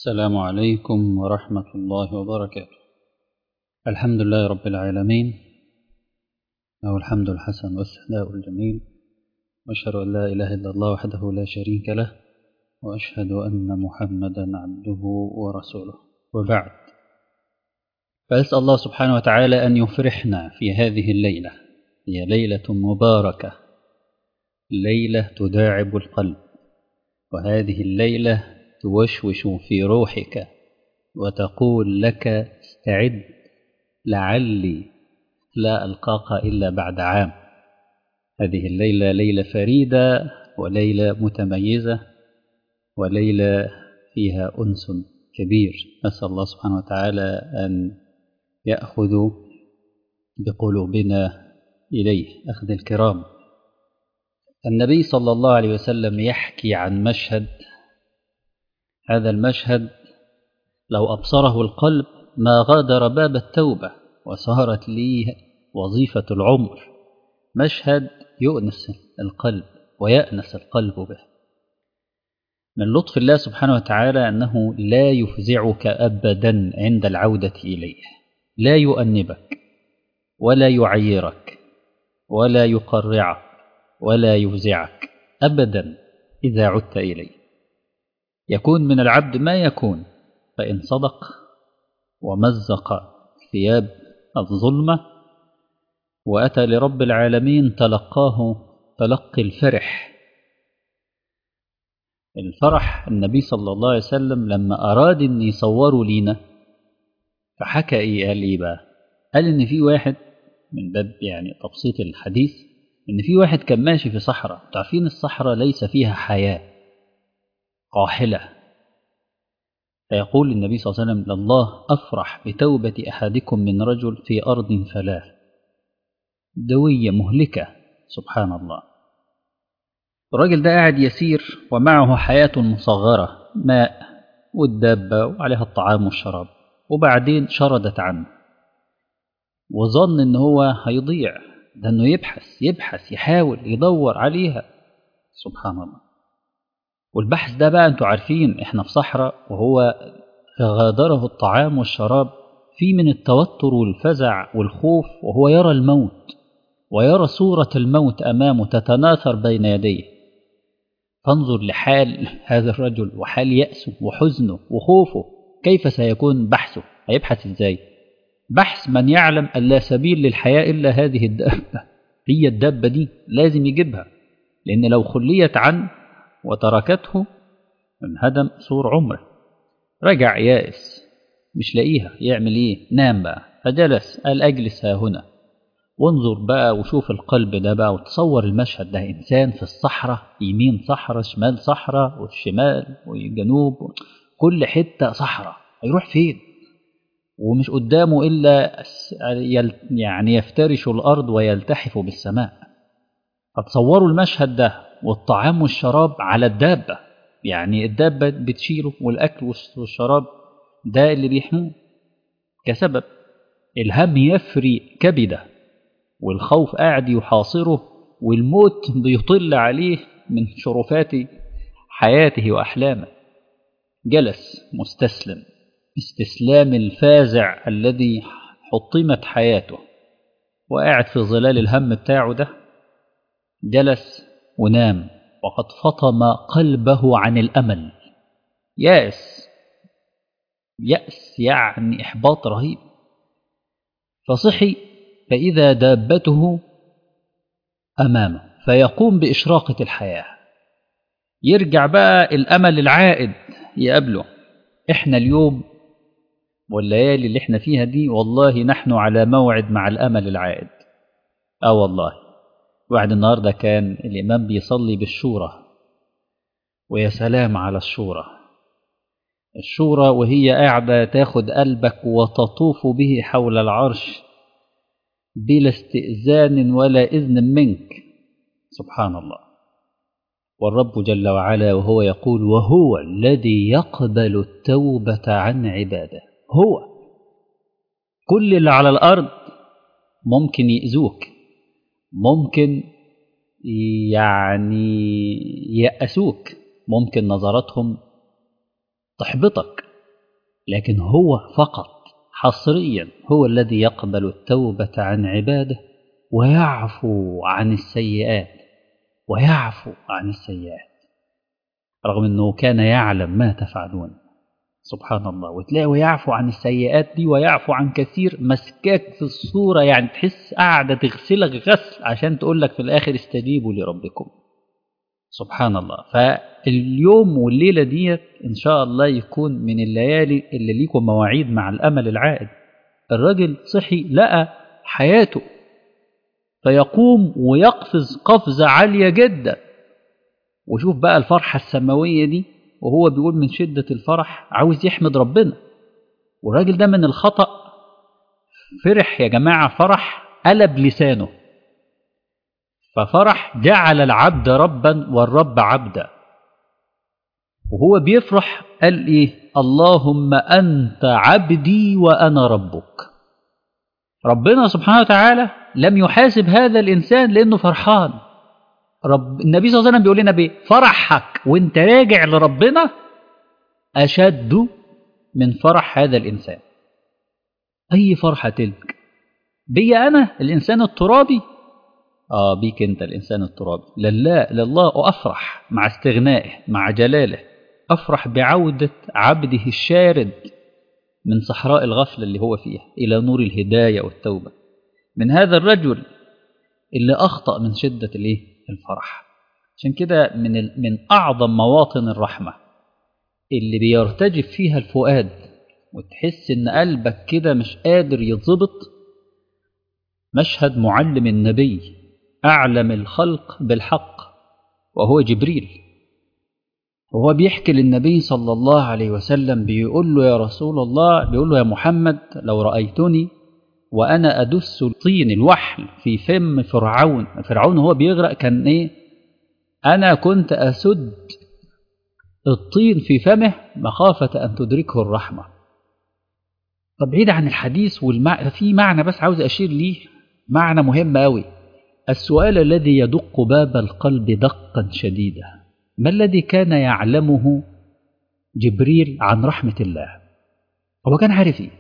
السلام عليكم ورحمة الله وبركاته الحمد لله رب العالمين له الحمد الحسن والثناء الجميل وأشهد أن لا إله إلا الله وحده لا شريك له وأشهد أن محمدا عبده ورسوله وبعد فأسأل الله سبحانه وتعالى أن يفرحنا في هذه الليلة هي ليلة مباركة ليلة تداعب القلب وهذه الليلة توشوش في روحك وتقول لك استعد لعلي لا ألقاك إلا بعد عام هذه الليلة ليلة فريدة وليلة متميزة وليلة فيها أنس كبير نسأل الله سبحانه وتعالى أن يأخذ بقلوبنا إليه أخذ الكرام النبي صلى الله عليه وسلم يحكي عن مشهد هذا المشهد لو أبصره القلب ما غادر باب التوبة وصارت لي وظيفة العمر مشهد يؤنس القلب ويأنس القلب به من لطف الله سبحانه وتعالى أنه لا يفزعك أبدا عند العودة إليه لا يؤنبك ولا يعيرك ولا يقرعك ولا يفزعك أبدا إذا عدت إليه يكون من العبد ما يكون فإن صدق ومزق ثياب الظلمة وأتى لرب العالمين تلقاه تلقي الفرح الفرح النبي صلى الله عليه وسلم لما أراد أن يصوروا لينا فحكى إيه قال إيه بقى قال إن في واحد من باب يعني تبسيط الحديث إن في واحد كان ماشي في صحراء تعرفين الصحراء ليس فيها حياة قاحلة فيقول النبي صلى الله عليه وسلم لله أفرح بتوبة أحدكم من رجل في أرض فلاة دوية مهلكة سبحان الله الراجل ده قاعد يسير ومعه حياة مصغرة ماء والدابة وعليها الطعام والشراب وبعدين شردت عنه وظن ان هو هيضيع ده انه يبحث يبحث يحاول يدور عليها سبحان الله والبحث ده بقى انتوا عارفين احنا في صحراء وهو غادره الطعام والشراب في من التوتر والفزع والخوف وهو يرى الموت ويرى صورة الموت أمامه تتناثر بين يديه فانظر لحال هذا الرجل وحال يأسه وحزنه وخوفه كيف سيكون بحثه هيبحث ازاي بحث من يعلم أن لا سبيل للحياة إلا هذه الدابة هي الدابة دي لازم يجيبها لأن لو خليت عنه وتركته انهدم سور عمره رجع يائس مش لاقيها يعمل ايه نام بقى فجلس قال اجلس ها هنا وانظر بقى وشوف القلب ده بقى وتصور المشهد ده انسان في الصحراء يمين صحراء شمال صحراء والشمال والجنوب كل حته صحراء هيروح فين ومش قدامه الا يعني يفترش الارض ويلتحف بالسماء فتصوروا المشهد ده والطعام والشراب على الدابة يعني الدابة بتشيله والأكل والشراب ده اللي بيحموه كسبب الهم يفري كبده والخوف قاعد يحاصره والموت بيطل عليه من شرفات حياته وأحلامه جلس مستسلم استسلام الفازع الذي حطمت حياته وقاعد في ظلال الهم بتاعه ده جلس ونام وقد فطم قلبه عن الأمل يأس يأس يعني إحباط رهيب فصحي فإذا دابته أمامه فيقوم بإشراقة الحياة يرجع بقى الأمل العائد يقابله إحنا اليوم والليالي اللي إحنا فيها دي والله نحن على موعد مع الأمل العائد آه والله واحد النهارده كان الإمام بيصلي بالشورى ويا سلام على الشورى الشورى وهي قاعدة تاخد قلبك وتطوف به حول العرش بلا استئذان ولا إذن منك سبحان الله والرب جل وعلا وهو يقول وهو الذي يقبل التوبة عن عباده هو كل اللي على الأرض ممكن يأذوك ممكن يعني يأسوك ممكن نظراتهم تحبطك لكن هو فقط حصريا هو الذي يقبل التوبة عن عباده ويعفو عن السيئات ويعفو عن السيئات رغم أنه كان يعلم ما تفعلون سبحان الله وتلاقي ويعفو عن السيئات دي ويعفو عن كثير مسكاك في الصورة يعني تحس قاعدة تغسلك غسل عشان تقول لك في الآخر استجيبوا لربكم سبحان الله فاليوم والليلة ديت إن شاء الله يكون من الليالي اللي ليكم مواعيد مع الأمل العائد الراجل صحي لقى حياته فيقوم ويقفز قفزة عالية جدا وشوف بقى الفرحة السماوية دي وهو بيقول من شدة الفرح عاوز يحمد ربنا والراجل ده من الخطأ فرح يا جماعة فرح قلب لسانه ففرح جعل العبد ربا والرب عبدا وهو بيفرح قال ايه اللهم انت عبدي وانا ربك ربنا سبحانه وتعالى لم يحاسب هذا الانسان لانه فرحان رب النبي صلى الله عليه وسلم بيقول لنا بايه فرحك وانت راجع لربنا اشد من فرح هذا الانسان اي فرحه تلك بي انا الانسان الترابي اه بيك انت الانسان الترابي لله لله افرح مع استغنائه مع جلاله افرح بعوده عبده الشارد من صحراء الغفله اللي هو فيها الى نور الهدايه والتوبه من هذا الرجل اللي اخطا من شده الايه الفرح عشان كده من من اعظم مواطن الرحمه اللي بيرتجف فيها الفؤاد وتحس ان قلبك كده مش قادر يتظبط مشهد معلم النبي اعلم الخلق بالحق وهو جبريل وهو بيحكي للنبي صلى الله عليه وسلم بيقول له يا رسول الله بيقول له يا محمد لو رأيتني وأنا أدس طين الوحل في فم فرعون فرعون هو بيغرق كان إيه أنا كنت أسد الطين في فمه مخافة أن تدركه الرحمة طب بعيد عن الحديث والمعنى في معنى بس عاوز أشير ليه معنى مهم أوي السؤال الذي يدق باب القلب دقا شديدا ما الذي كان يعلمه جبريل عن رحمة الله هو كان عارف ايه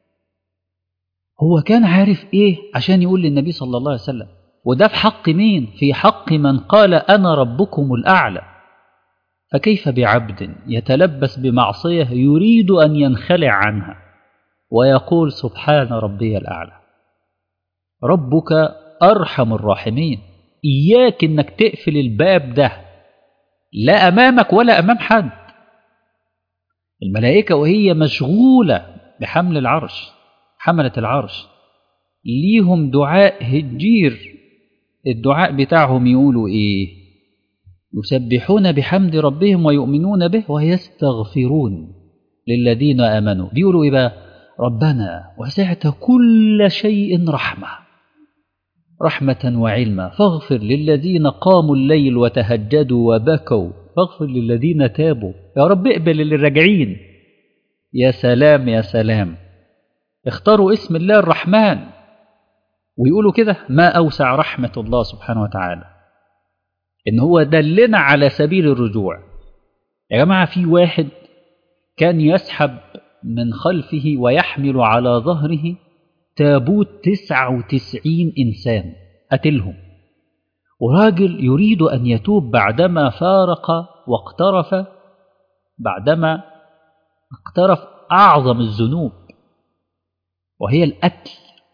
هو كان عارف ايه عشان يقول للنبي صلى الله عليه وسلم وده في حق مين في حق من قال انا ربكم الاعلى فكيف بعبد يتلبس بمعصيه يريد ان ينخلع عنها ويقول سبحان ربي الاعلى ربك ارحم الراحمين اياك انك تقفل الباب ده لا امامك ولا امام حد الملائكه وهي مشغوله بحمل العرش حمله العرش ليهم دعاء هجير الدعاء بتاعهم يقولوا ايه يسبحون بحمد ربهم ويؤمنون به ويستغفرون للذين امنوا بيقولوا ايه بقى ربنا وسعت كل شيء رحمه رحمة وعلما فاغفر للذين قاموا الليل وتهجدوا وبكوا فاغفر للذين تابوا يا رب اقبل اللي راجعين يا سلام يا سلام اختاروا اسم الله الرحمن ويقولوا كده ما أوسع رحمة الله سبحانه وتعالى إن هو دلنا على سبيل الرجوع يا جماعة في واحد كان يسحب من خلفه ويحمل على ظهره تابوت تسعة وتسعين إنسان قتلهم وراجل يريد أن يتوب بعدما فارق واقترف بعدما اقترف أعظم الذنوب وهي القتل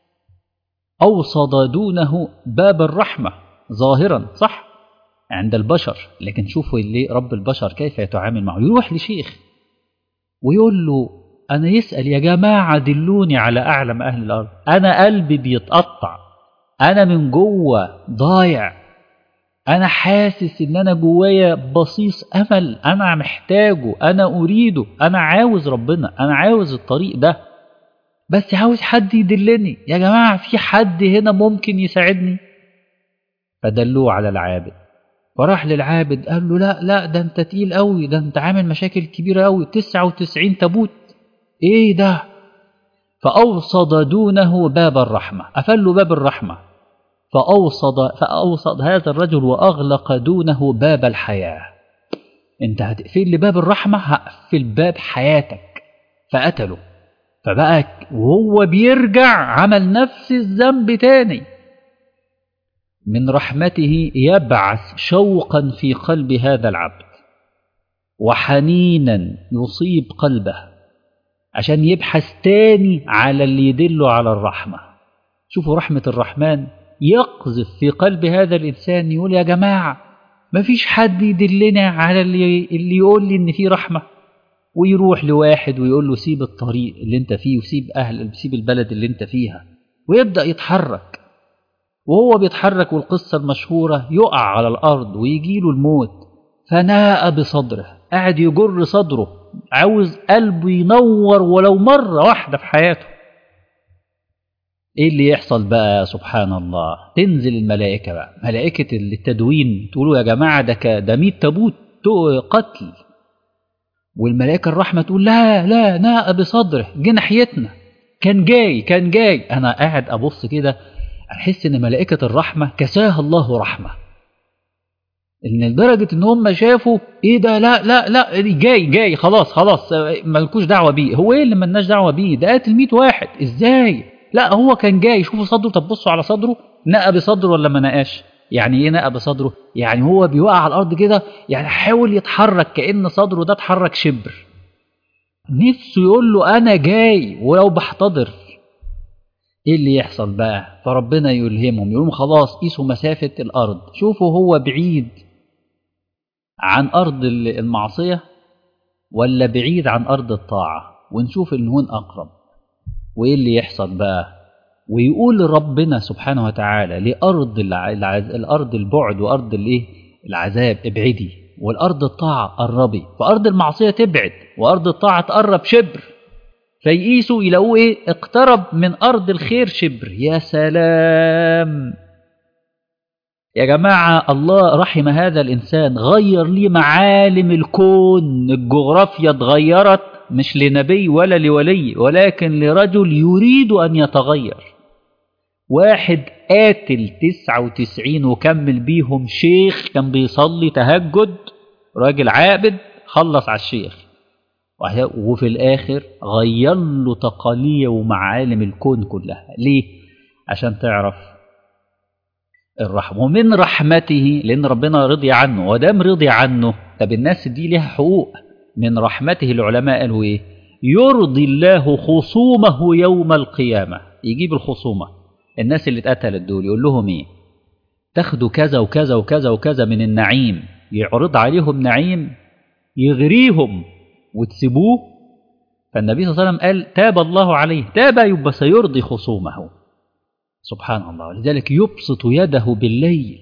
أوصد دونه باب الرحمة ظاهرا صح عند البشر لكن شوفوا اللي رب البشر كيف يتعامل معه يروح لشيخ ويقول له أنا يسأل يا جماعة دلوني على أعلم أهل الأرض أنا قلبي بيتقطع أنا من جوه ضايع أنا حاسس إن أنا جوايا بصيص أمل أنا محتاجه أنا أريده أنا عاوز ربنا أنا عاوز الطريق ده بس عاوز حد يدلني يا جماعة في حد هنا ممكن يساعدني فدلوه على العابد فراح للعابد قال له لا لا ده انت تقيل قوي ده انت عامل مشاكل كبيرة قوي 99 تابوت ايه ده فأوصد دونه باب الرحمة قفل له باب الرحمة فأوصد, فأوصد هذا الرجل وأغلق دونه باب الحياة انت هتقفل لي باب الرحمة هقفل باب حياتك فقتله فبقى وهو بيرجع عمل نفس الذنب تاني من رحمته يبعث شوقا في قلب هذا العبد وحنينا يصيب قلبه عشان يبحث تاني على اللي يدله على الرحمة شوفوا رحمة الرحمن يقذف في قلب هذا الإنسان يقول يا جماعة مفيش حد يدلنا على اللي, اللي يقول لي إن في رحمة ويروح لواحد ويقول له سيب الطريق اللي انت فيه وسيب أهل سيب البلد اللي انت فيها ويبدأ يتحرك وهو بيتحرك والقصة المشهورة يقع على الأرض ويجي له الموت فناء بصدره قاعد يجر صدره عاوز قلبه ينور ولو مرة واحدة في حياته ايه اللي يحصل بقى سبحان الله تنزل الملائكة بقى ملائكة التدوين تقولوا يا جماعة ده ده 100 تابوت قتل والملائكة الرحمة تقول لا لا ناء بصدره جه ناحيتنا كان جاي كان جاي انا قاعد ابص كده احس ان ملائكة الرحمة كساها الله رحمة ان لدرجة ان هم شافوا ايه ده لا لا لا جاي جاي خلاص خلاص مالكوش دعوة بيه هو ايه اللي ملناش دعوة بيه ده قاتل 100 واحد ازاي لا هو كان جاي شوفوا صدره طب بصوا على صدره نقى بصدره ولا ما نقاش يعني ايه نقى بصدره يعني هو بيوقع على الارض كده يعني حاول يتحرك كأن صدره ده اتحرك شبر نفسه يقول له انا جاي ولو بحتضر ايه اللي يحصل بقى فربنا يلهمهم يقولوا خلاص قيسوا مسافة الارض شوفوا هو بعيد عن ارض المعصية ولا بعيد عن ارض الطاعة ونشوف ان هون اقرب وايه اللي يحصل بقى ويقول ربنا سبحانه وتعالى لأرض العز... الأرض البعد وأرض الإيه العذاب ابعدي والأرض الطاعة قربي فأرض المعصية تبعد وأرض الطاعة تقرب شبر فيقيسوا يلاقوه إيه اقترب من أرض الخير شبر يا سلام يا جماعة الله رحم هذا الإنسان غير لي معالم الكون الجغرافيا اتغيرت مش لنبي ولا لولي ولكن لرجل يريد أن يتغير واحد قاتل تسعة وتسعين وكمل بيهم شيخ كان بيصلي تهجد راجل عابد خلص على الشيخ وفي الآخر غير له تقاليه ومعالم الكون كلها ليه؟ عشان تعرف الرحمة ومن رحمته لأن ربنا رضي عنه ودام رضي عنه طب الناس دي لها حقوق من رحمته العلماء قالوا ايه يرضي الله خصومه يوم القيامة يجيب الخصومة الناس اللي اتقتلت دول يقول لهم ايه تاخدوا كذا وكذا وكذا وكذا من النعيم يعرض عليهم نعيم يغريهم وتسيبوه فالنبي صلى الله عليه وسلم قال تاب الله عليه تاب يبقى سيرضي خصومه سبحان الله لذلك يبسط يده بالليل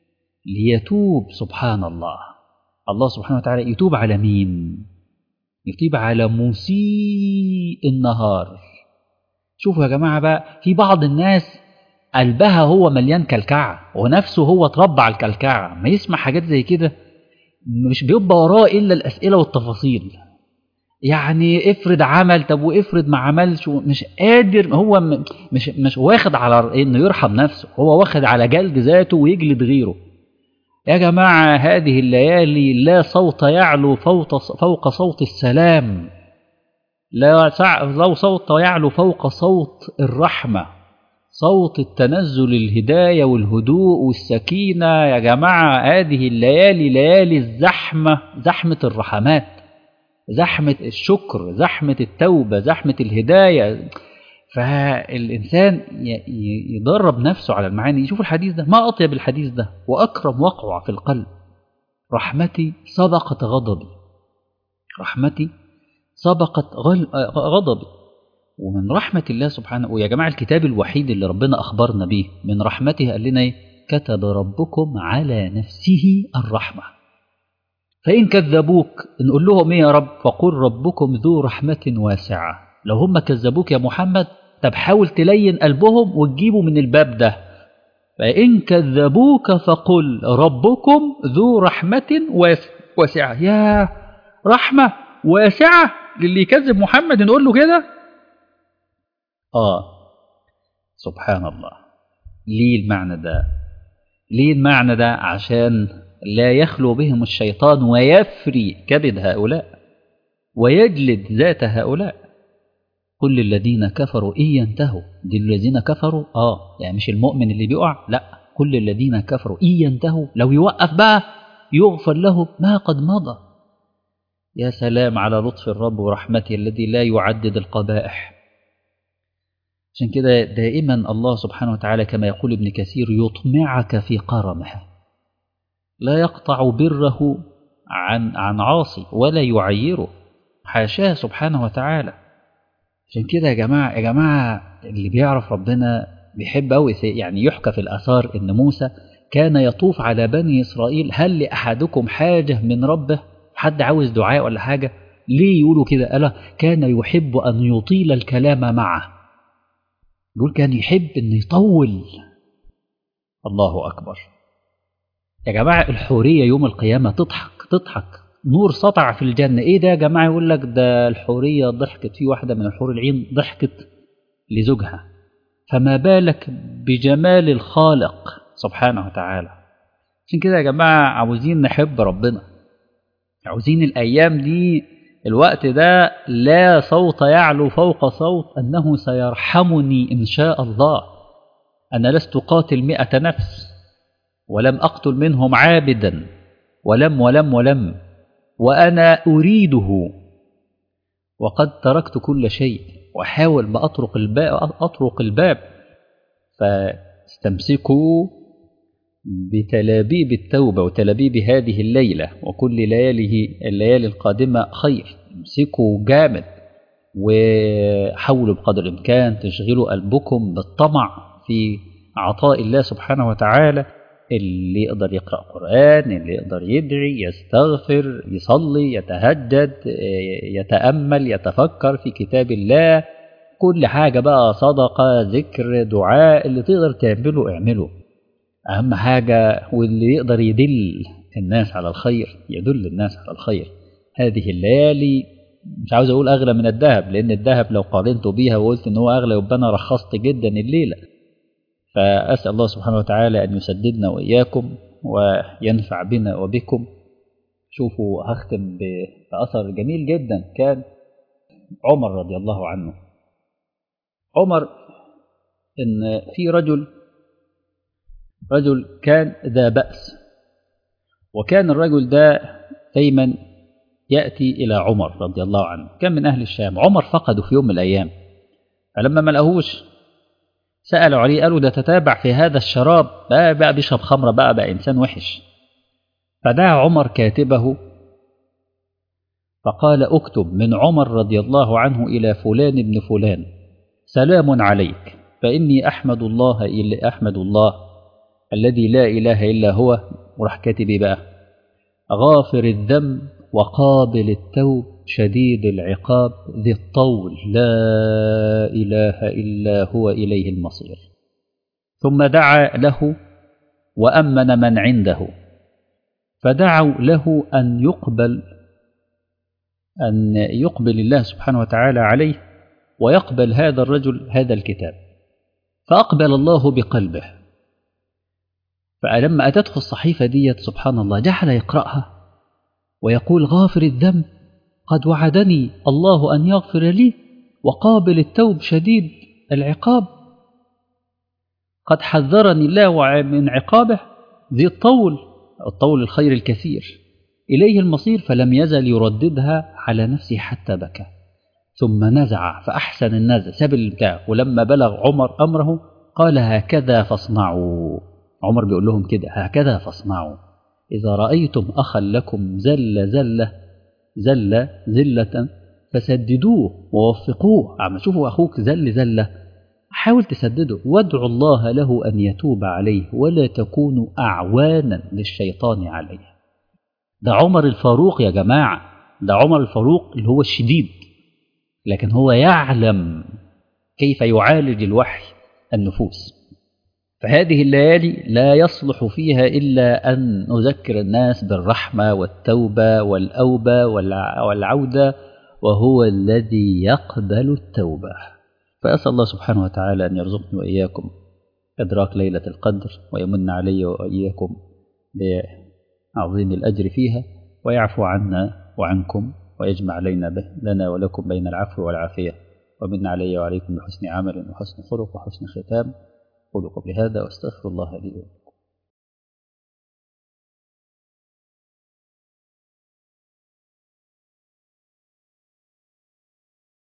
ليتوب سبحان الله الله سبحانه وتعالى يتوب على مين يتوب على مسيء النهار شوفوا يا جماعة بقى في بعض الناس قلبها هو مليان كلكعة ونفسه هو اتربى على الكلكعة ما يسمع حاجات زي كده مش بيبقى وراه إلا الأسئلة والتفاصيل يعني افرض عمل طب وافرض ما عملش مش قادر هو مش مش واخد على انه يرحم نفسه هو واخد على جلد ذاته ويجلد غيره يا جماعة هذه الليالي لا صوت يعلو فوق, فوق صوت السلام لا صوت يعلو فوق صوت الرحمة صوت التنزل الهداية والهدوء والسكينة يا جماعة هذه الليالي ليالي الزحمة زحمة الرحمات زحمة الشكر زحمة التوبة زحمة الهداية فالإنسان يدرب نفسه على المعاني يشوف الحديث ده ما أطيب الحديث ده وأكرم وقع في القلب رحمتي سبقت غضبي رحمتي سبقت غضبي ومن رحمة الله سبحانه ويا جماعة الكتاب الوحيد اللي ربنا أخبرنا به من رحمته قال لنا إيه؟ كتب ربكم على نفسه الرحمة فإن كذبوك نقول لهم إيه يا رب فقل ربكم ذو رحمة واسعة لو هم كذبوك يا محمد طب حاول تلين قلبهم وتجيبه من الباب ده فإن كذبوك فقل ربكم ذو رحمة واسعة يا رحمة واسعة للي يكذب محمد نقول له كده آه سبحان الله ليه المعنى ده ليه المعنى ده عشان لا يخلو بهم الشيطان ويفري كبد هؤلاء ويجلد ذات هؤلاء كل الذين كفروا إن ينتهوا دي الذين كفروا آه يعني مش المؤمن اللي بيقع لا كل الذين كفروا إن ينتهوا لو يوقف بقى يغفر له ما قد مضى يا سلام على لطف الرب ورحمته الذي لا يعدد القبائح عشان كده دائما الله سبحانه وتعالى كما يقول ابن كثير يطمعك في كرمه لا يقطع بره عن عن عاصي ولا يعيره حاشاه سبحانه وتعالى عشان كده يا جماعه يا جماعه اللي بيعرف ربنا بيحب قوي يعني يحكى في الاثار ان موسى كان يطوف على بني اسرائيل هل لاحدكم حاجه من ربه حد عاوز دعاء ولا حاجه ليه يقولوا كده قال كان يحب ان يطيل الكلام معه يقول كان يحب ان يطول الله اكبر يا جماعه الحوريه يوم القيامه تضحك تضحك نور سطع في الجنه ايه ده يا جماعه يقول لك ده الحوريه ضحكت في واحده من الحور العين ضحكت لزوجها فما بالك بجمال الخالق سبحانه وتعالى عشان كده يا جماعه عاوزين نحب ربنا عاوزين الايام دي الوقت ده لا صوت يعلو فوق صوت أنه سيرحمني إن شاء الله أنا لست قاتل مئة نفس ولم أقتل منهم عابدا ولم ولم ولم وأنا أريده وقد تركت كل شيء وأحاول بأطرق الباب أطرق الباب فاستمسكوا بتلابيب التوبة وتلابيب هذه الليلة وكل لياله الليالي القادمة خير امسكوا جامد وحاولوا بقدر الإمكان تشغلوا قلبكم بالطمع في عطاء الله سبحانه وتعالى اللي يقدر يقرأ قرآن اللي يقدر يدعي يستغفر يصلي يتهجد يتأمل يتفكر في كتاب الله كل حاجة بقى صدقة ذكر دعاء اللي تقدر تعمله اعمله أهم حاجة واللي يقدر يدل الناس على الخير يدل الناس على الخير هذه الليالي مش عاوز أقول أغلى من الذهب لأن الذهب لو قارنته بيها وقلت إن هو أغلى يبقى أنا رخصت جدا الليلة فأسأل الله سبحانه وتعالى أن يسددنا وإياكم وينفع بنا وبكم شوفوا هختم بأثر جميل جدا كان عمر رضي الله عنه عمر إن في رجل رجل كان ذا بأس وكان الرجل ده دايما يأتي إلى عمر رضي الله عنه كان من أهل الشام عمر فقده في يوم من الأيام فلما ما لقوهوش سألوا عليه قالوا ده تتابع في هذا الشراب بقى, بقى بيشرب خمرة بقى بقى إنسان وحش فدعا عمر كاتبه فقال اكتب من عمر رضي الله عنه إلى فلان ابن فلان سلام عليك فإني أحمد الله إلا أحمد الله الذي لا إله إلا هو وراح كاتب بقى غافر الذنب وقابل التوب شديد العقاب ذي الطول لا إله إلا هو إليه المصير ثم دعا له وأمن من عنده فدعوا له أن يقبل أن يقبل الله سبحانه وتعالى عليه ويقبل هذا الرجل هذا الكتاب فأقبل الله بقلبه فلما أتته الصحيفة ديت سبحان الله جعل يقرأها ويقول غافر الذنب قد وعدني الله أن يغفر لي وقابل التوب شديد العقاب قد حذرني الله من عقابه ذي الطول الطول الخير الكثير إليه المصير فلم يزل يرددها على نفسه حتى بكى ثم نزع فأحسن النزع ساب البتاع ولما بلغ عمر أمره قال هكذا فاصنعوا عمر بيقول لهم كده هكذا فاصنعوا إذا رأيتم أخا لكم زل زلة زل زلة فسددوه ووفقوه عم شوفوا أخوك زل زلة حاول تسدده وادعوا الله له أن يتوب عليه ولا تكونوا أعوانا للشيطان عليه ده عمر الفاروق يا جماعة ده عمر الفاروق اللي هو الشديد لكن هو يعلم كيف يعالج الوحي النفوس فهذه الليالي لا يصلح فيها إلا أن نذكر الناس بالرحمة والتوبة والأوبة والعودة وهو الذي يقبل التوبة فأسأل الله سبحانه وتعالى أن يرزقني وإياكم إدراك ليلة القدر ويمن علي وإياكم بعظيم الأجر فيها ويعفو عنا وعنكم ويجمع علينا به لنا ولكم بين العفو والعافية ومن علي وعليكم بحسن عمل وحسن خلق وحسن ختام قولوا قبل هذا واستغفر الله لي ولكم